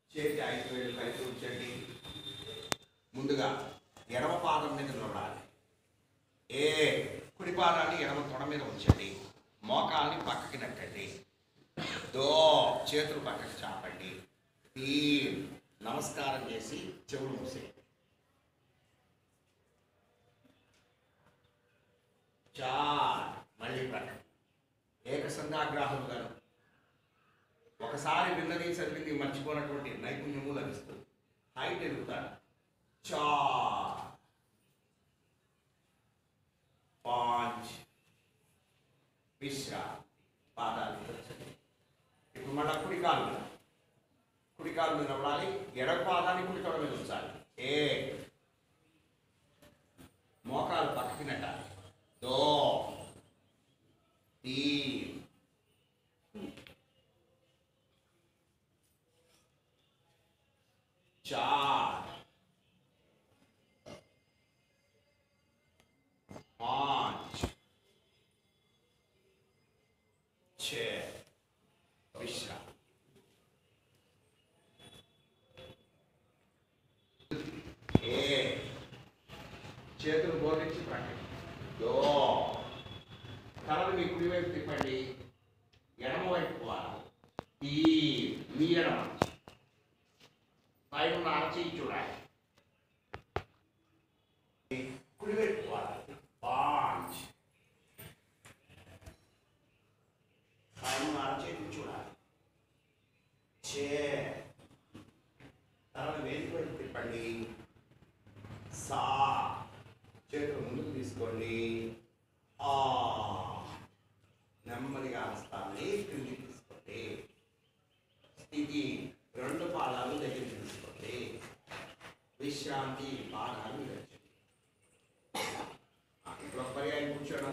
చేతి ఐదు వేలు కలిపి ఉంచండి ముందుగా ఎడమ పాదం మీద నిలబడాలి ఏ కుడి పాదాన్ని ఎడమ తొడ మీద ఉంచండి మోకాల్ని పక్కకి నెట్టండి దో చేతులు పక్కకి చాపండి తీ నమస్కారం చేసి చెవులు మూసేయండి చార్ మళ్ళీ ప్రకటన ఏక సంఘాగ్రాహం గారు ఒకసారి విన్నది చదివింది మర్చిపోయినటువంటి నైపుణ్యము లభిస్తుంది హైట్ ఎదుగుతాడు చార్ పాంచ్ విశ్రా పాదాలు తెరచండి. ఇప్పుడు మళ్ళా కుడి కాలు మీద. కుడి కాలు మీద నవ్వాలి ఎడమ పాదాన్ని కుడి తొడ మీద ఉంచాలి ఏ మోకాలు పక్కకి నెట్టాలి దో తీన్ चार पांच छ विश्राम एक చేతులు బోధించి పట్టండి దో తలను మీ కుడి వైపు తిప్పండి ఎడమ వైపు పోవాలి ఈ మీ ఎడమ పైన ఉన్న అరచేయి చూడాలి కుడి వైపు పోవాలి పాంచ్ పైన ఉన్న అరచేతిని చూడాలి చే తలను వేదిక వైపు తిప్పండి సా చేతులు ముందుకు తీసుకోండి ఆ నెమ్మదిగా హస్తాన్ని క్రిందికి తీసుకోండి స్థితి రెండు పాదాలు దగ్గర తీసుకోండి విశ్రాంతి పాదాలు విరచండి ఇంట్లో పర్యాయం కూర్చోడం